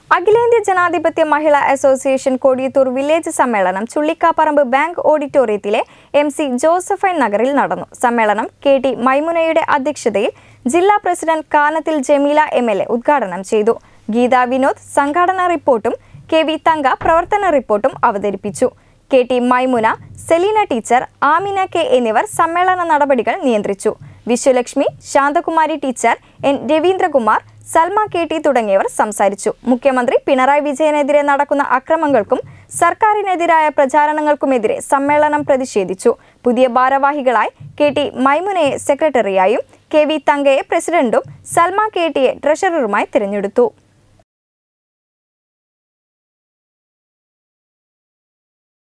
അഖിലേന്ത്യാ ജനാധിപത്യ മഹിളാ association Kodiyathur village സമ്മേളനം Chullikkaparamba bank ഓഡിറ്റോറിയത്തിലെ M C Josephine നഗറിൽ നടന്നു സമ്മേളനം കെ ടി മൈമുനയുടെ അധ്യക്ഷതയിൽ ജില്ലാ president Kanathil Jameela M L A ഉദ്ഘാടനം ചെയ്തു ഗീതാ വിനോദ് സംഘാടന റിപ്പോർട്ടും കെ വി തങ്ക പ്രവർത്തന റിപ്പോർട്ടും അവതരിപ്പിച്ചു K T Maimuna Selina teacher Amina K എന്നിവർ സമ്മേളന നടപടികൾ നിയന്ത്രിച്ചു Vishwalakshmi Santhakumari teacher N Raveendrakumar Salma K T തുടങ്ങിയവർ സംസാരിച്ചു മുഖ്യമന്ത്രി പിണറായി വിജയനെതിരെ നടക്കുന്ന അക്രമങ്ങൾക്കും സർക്കാരിനെതിരായ പ്രചാരണങ്ങൾക്കുമെതിരെ സമ്മേളനം പ്രതിഷേധിച്ചു പുതിയ ഭാരവാഹികളായി കെ ടി മൈമുനയെ സെക്രട്ടറിയായും കെ വി തങ്കയെ പ്രസിഡന്റും സൽമ കെ ടിയെ ട്രഷററുമായി തിരഞ്ഞെടുത്തു